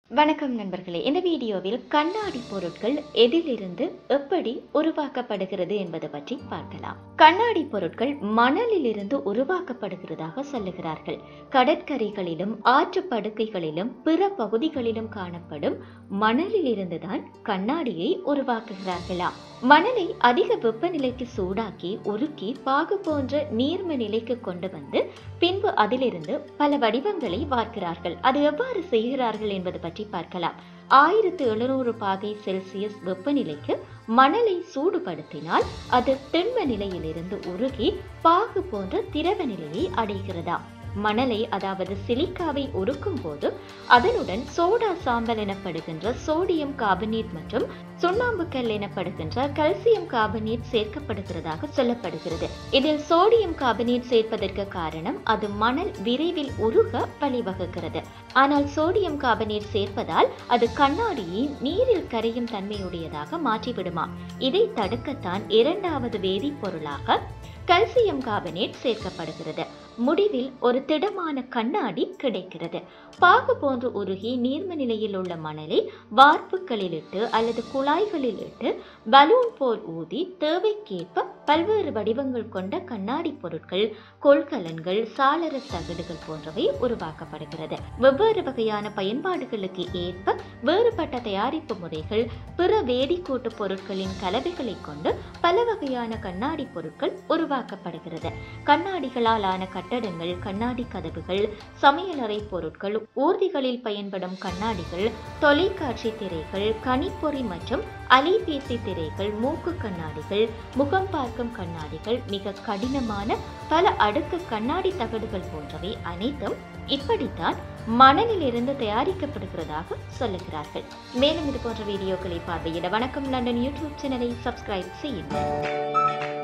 வணக்கம் நண்பர்களே இந்த வீடியோவில் கண்ணாடி பொருட்கள் எதிலிருந்து எப்படி உருவாக்கப்படுகிறது என்பது பற்றி பார்க்கலாம் கண்ணாடி பொருட்கள் மணலிலிருந்து உருவாக்கப்படுகிறதாக சொல்லுகிறார்கள் கடற்கரைகளிலும் ஆற்று படுக்கைகளிலும் பிற பகுதிகளிலும் காணப்படும் மணலிலிருந்து தான் கண்ணாடியை உருவாக்குகிறார்களாம் மணலை அதிக வெப்பநிலைக்கு சூடாக்கி உருக்கி பாகு போன்ற நீர்ம நிலைக்கு கொண்டு வந்து பின்பு அதிலிருந்து பல வடிவங்களை வார்க்கிறார்கள் அது எவ்வாறு செய்கிறார்கள் என்பது பற்றி பார்க்கலாம் ஆயிரத்து எழுநூறு பாகை செல்சியஸ் வெப்பநிலைக்கு மணலை சூடுபடுத்தினால் அது திண்ம நிலையிலிருந்து உருகி பாகு போன்ற திரவ நிலையை அடைகிறதாம் மணலை அதாவது சிலிக்காவை உருக்கும் போது அதனுடன் சோடா சாம்பல் எனப்படுகின்ற சோடியம் கார்பனேட் மற்றும் சுண்ணாம்பு கல் எனப்படுகின்ற கல்சியம் கார்பனேட் சேர்க்கப்படுகிறதாக சொல்லப்படுகிறது இதில் சோடியம் கார்பனேட் சேர்ப்பதற்கு காரணம் அது மணல் விரைவில் உருக வழிவகுக்கிறது ஆனால் சோடியம் கார்பனேட் சேர்ப்பதால் அது கண்ணாடியை நீரில் கரையும் தன்மையுடையதாக மாற்றிவிடுமாம் இதை தடுக்கத்தான் இரண்டாவது வேதிப்பொருளாக கல்சியம் கார்பனேட் சேர்க்கப்படுகிறது முடிவில் ஒரு திடமான கண்ணாடி கிடைக்கிறது பாகு போன்று உருகி நீர்ம நிலையில் உள்ள மணலை வார்ப்புகளில் இட்டு அல்லது குழாய்களில் இட்டு பலூன் போல் ஊதி தேவைக்கேற்ப பல்வேறு வடிவங்கள் கொண்ட கண்ணாடி பொருட்கள் கொள்கலன்கள் சாளர தகடுகள் போன்றவை உருவாக்கப்படுகிறது வெவ்வேறு வகையான பயன்பாடுகளுக்கு ஏற்ப வேறுபட்ட தயாரிப்பு முறைகள் பிற வேதிக்கூட்டு பொருட்களின் கலவைகளை கொண்டு பல வகையான கண்ணாடி பொருட்கள் உருவாக்கப்படுகிறது கண்ணாடிகளால் ஆன கட்டடங்கள் கண்ணாடி கதவுகள் சமையலறை பொருட்கள் ஊர்திகளில் பயன்படும் கண்ணாடிகள் தொலைக்காட்சி திரைகள் கணிப்பொறி மற்றும் அலைபேசி திரைகள் மூக்கு கண்ணாடிகள் முகம் பார்க்கும் கண்ணாடிகள் மிக கடினமான பல அடுக்கு கண்ணாடி தகடுகள் போன்றவை அனைத்தும் இப்படித்தான் மணலிலிருந்து தயாரிக்கப்படுகிறதாக சொல்லுகிறார்கள் மேலும் இது போன்ற வீடியோக்களை பார்வையிட வணக்கம் லண்டன் யூடியூப் சேனலை சப்ஸ்கிரைப் செய்யுங்கள்